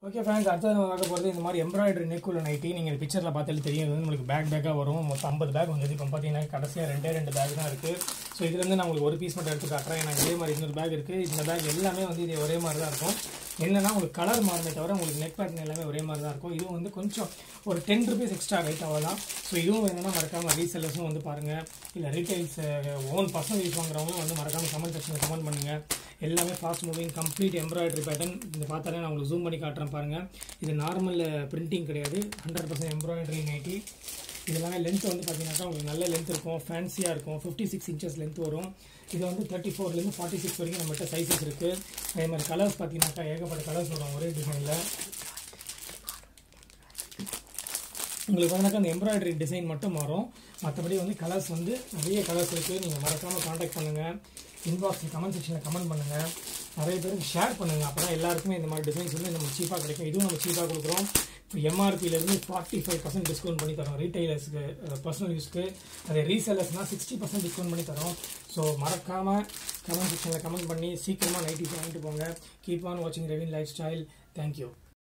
okay friends அடுத்தது நம்ம பார்க்க போகிறது இந்த மாதிரி எம்ப்ராய்டரி நெக்குள்ள நைட்டி நீங்கள் பிக்சரில் பார்த்தாலே தெரியும் இது வந்து உங்களுக்கு பேக் பேக்காக வரும் மொத்தம் ஐம்பது பேக் வந்தது இப்போ பார்த்தீங்கன்னா கடைசியாக ரெண்டே ரெண்டு பேக் தான் இருக்குது ஸோ இதுலேருந்து நான் உங்களுக்கு ஒரு பீஸ் மட்டும் எடுத்து காட்டுறேன் எனக்கு இதே மாதிரி இன்னொரு பேக் இருக்குது இந்த பேக் எல்லாமே வந்து இது ஒரே மாதிரி தான் இருக்கும் என்னன்னா உங்களுக்கு கலர் மாறுமே தவிர உங்களுக்கு நெக் பேட்டர்ன் எல்லாமே ஒரே மாதிரி தான் இருக்கும் இதுவும் வந்து கொஞ்சம் ஒரு டென் ருபீஸ் எக்ஸ்ட்ரா ரேட் அவ்வளோதான் ஸோ இதுவும் வேணும்னா மறக்காமல் ரீசெல்லர்ஸும் வந்து பாருங்கள் இல்லை ரீட்டைல்ஸ் ஓன் பர்சனல் யூஸ் வாங்குறவங்களும் வந்து மறக்காமல் கமெண்ட் செக்ஷனில் கமெண்ட் பண்ணுங்கள் எல்லாமே fast moving complete embroidery pattern இந்த பார்த்தாலே நான் உங்களுக்கு ஜூம் பண்ணி காட்டுறேன் பாருங்கள் இது நார்மல் பிரிண்டிங் கிடையாது ஹண்ட்ரட் பர்சன்ட் எம்ப்ராய்டரி நைட்டி இது எல்லாமே லென்த் வந்து பார்த்தீங்கன்னாக்கா உங்களுக்கு நல்ல லென்த் இருக்கும் ஃபேன்சியாக இருக்கும் ஃபிஃப்டி சிக்ஸ் இன்ச்சஸ் லென்த் வரும் இது வந்து தேர்ட்டி ஃபோர்லேருந்து ஃபார்ட்டி சிக்ஸ் வரைக்கும் நம்மகிட்ட சைஸஸ் இருக்குது அதே மாதிரி கலர்ஸ் பார்த்தீங்கன்னாக்கா ஏகப்பட்ட கலர்ஸ் வரும் ஒரே டிசைனில் உங்களுக்கு வந்து அந்த எம்ப்ராய்டரி டிசைன் மட்டும் மாறும் மற்றபடி வந்து கலர்ஸ் வந்து நிறைய கலர்ஸ் இருக்குது நீங்கள் மறக்காமல் காண்டாக்ட் பண்ணுங்கள் இன்பாக்ஸில் கமெண்ட் செக்ஷனில் கமெண்ட் பண்ணுங்கள் நிறைய பேருக்கு ஷேர் பண்ணுங்கள் அப்போ தான் எல்லாருக்குமே இந்த மாதிரி டிசைன்ஸ் வந்து நம்ம சீப்பாக கிடைக்கும் இதுவும் நம்ம சீப்பாக கொடுக்குறோம் இப்போ எம்ஆர்பியிலேருந்து ஃபார்ட்டி ஃபைவ் பர்சன்ட் டிஸ்கவுண்ட் பண்ணி தரோம் ரீட்டைலர்ஸ்க்கு பர்சனல் யூஸ்க்கு அதே ரீசேலர்ஸ்னால் சிக்ஸ்டி பர்சன்ட் டிஸ்கவுண்ட் பண்ணி தரோம் ஸோ மறக்காமல் கமெண்ட் செக்ஷனில் கமெண்ட் பண்ணி சீக்கிரமாக நைட்டிஸ் வாங்கிட்டு போங்க கீப் ஆன் வாட்சிங் ரெவின் லைஃப் ஸ்டைல் தேங்க்யூ